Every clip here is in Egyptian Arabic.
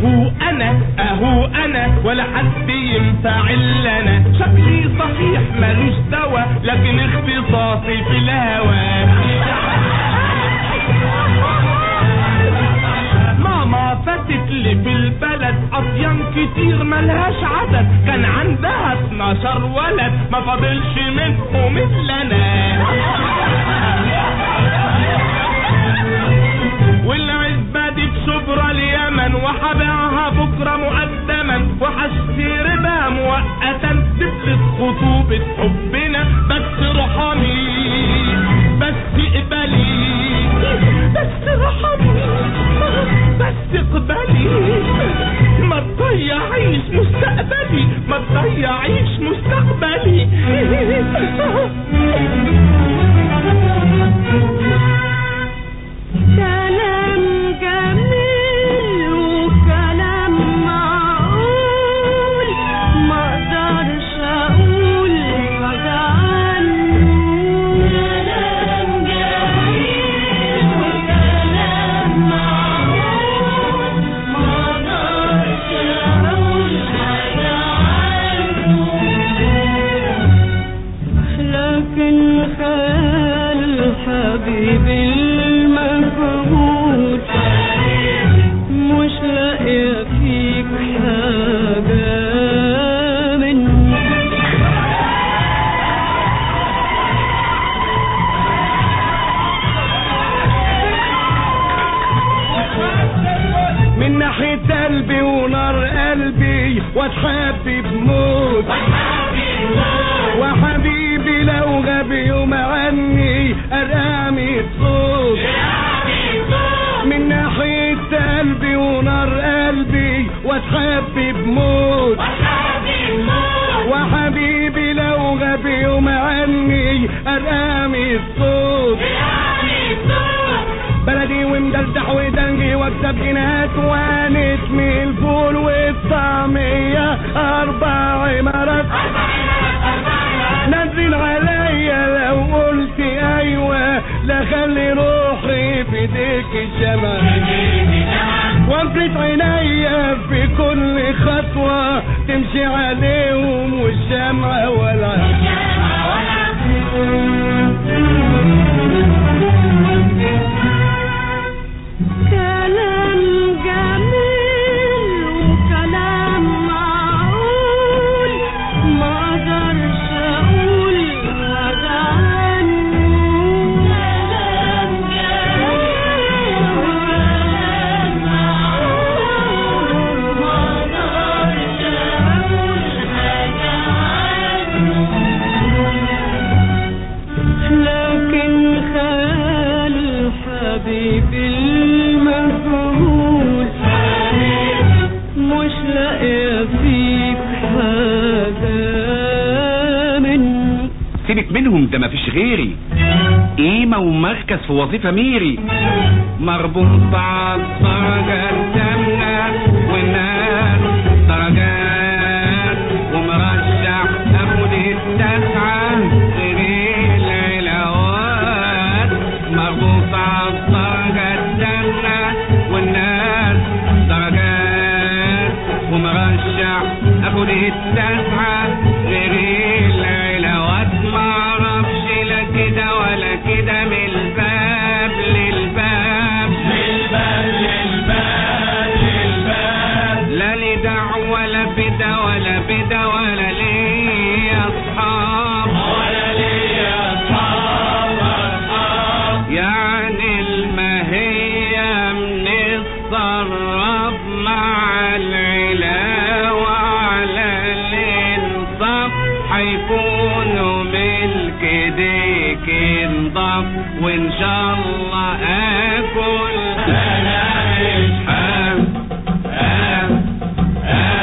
اهو انا اهو انا ولا حد ينفع الا انا شكلي صحيح ملوش دوا لكن اختصاصي في الهوى ماما فاتت لي في البلد اطيان كتير ملهاش عدد كان عندها 12 ولد ما فاضلش منهم الا انا والعزبة دي في شبرا اليمن وحبيعها بكرة مقدما وحشتري بها مؤقتا دبلة خطوبة حبنا بس ارحمي بس اقبلي بس ارحمي بس اقبلي ما تضيعيش مستقبلي ما تضيعيش مستقبلي كلام جميل وكلام معقول ما اقدرش اقول حاجة عنه كلام جميل وكلام معقول ما اقدرش اقول حاجة عنه لكن خال حبيبي المفقود مش لاقية فيك حاجة مني من ناحية قلبي ونار قلبي واتحبب موت وحبيبي لو غاب يوم عني ارقامي صوت من ناحية قلبي ونار قلبي واتحبب موت وحبيبي لو غاب يوم عني ارقامي الصوت بلدي ومدلدح ودنجي واكسب جنيهات وانت من الفول والطعمية اربع عمارات نازل عليا لو قلت ايوه لا خلي روحي في ايديك الشمع وامسك عينيا في كل خطوة تمشي عليهم والشمعة ولا كلام جميل وكلام معقول ما اقدرش اقول حاجة عنه كلام جميل وكلام معقول ما اقدرش اقول حاجة عنه لكن خال حبيبي المفقود مش لاقيه فيك حاجة مني سيبك منهم ده مفيش غيري قيمة ومركز في وظيفة ميري مربوط عالدرجة الجنة والناس درجات ومرشح أخد التسعة غير العلاوات مربوط عالدرجة الجنة والناس درجات ومرشح أخد التسعة غير العلاوات معرفش لا كده ولا كده من الباب للباب للباب للباب للباب لا لي دعوة ولا بدا ولا بدا ولا لي أصحاب ولا لي أصحاب أصحاب يعني المهية من الصرف مع العلا وعلى الانصاف حيكونوا ملك ديك انضاف وان شاء الله اكل انا مش حام حام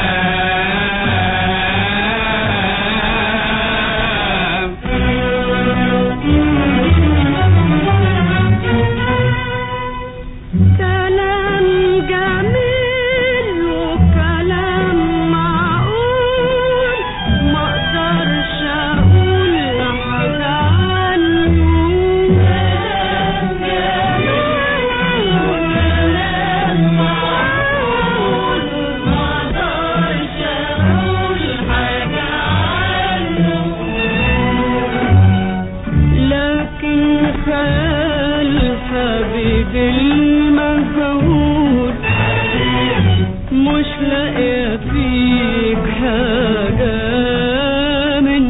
كلام جميل وكلام معقول ما اقدرش اقول حاجة عنه كلام جميل لاقية فيك حاجة من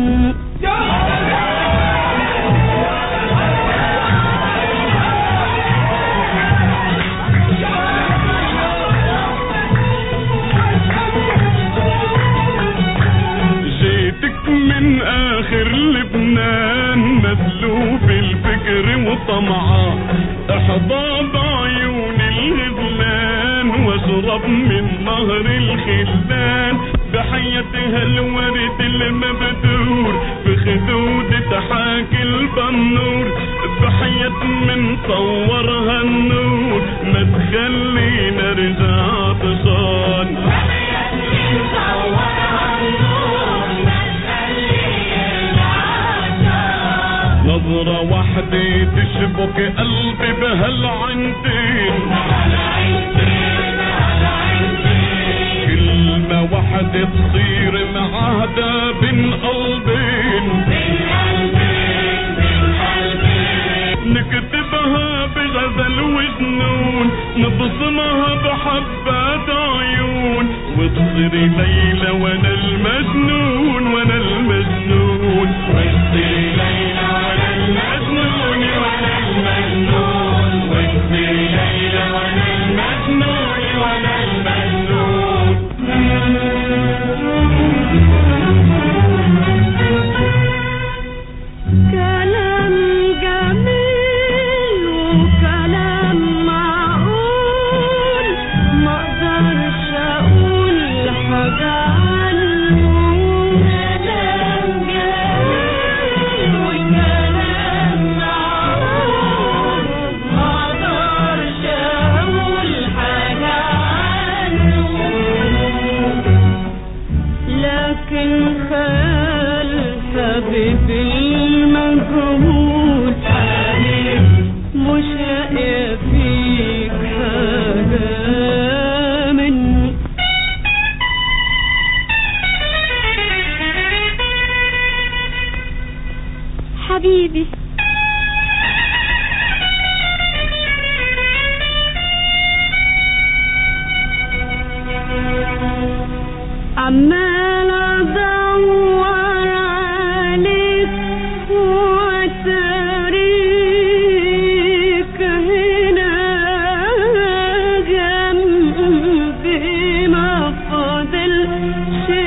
جيتك من اخر لبنان مسلوب الفكر وطمعان احضى بعيون الغزلان واشرب من نهر الخلان بحياتها الورد المبتور بخدود تحاكي البنور بحياة من صورها النور ما تخلينا ارجع عطشان نظرة واحدة تشبك قلبي بهالعندين كلمة واحدة تصير معاهدة بين قلبين نكتبها بغزل وجنون نبصمها بحبات عيون وتصيري ليلى وانا المجنون وانا المجنون وتصيري ليلى وانا المجنون وانا المجنون وتصيري ليلى وانا المجنون وانا المجنون كلام جميل وكلام معقول ما اقدرش اقول حاجة عنه كلام جميل وكلام معقول ما اقدرش اقول حاجة عنه لكن خيال حبيبي المجهول مش لاقي فيك حاجة مني حبيبي عمال ادور عليك واتاريك هنا جنبي ما فاضلش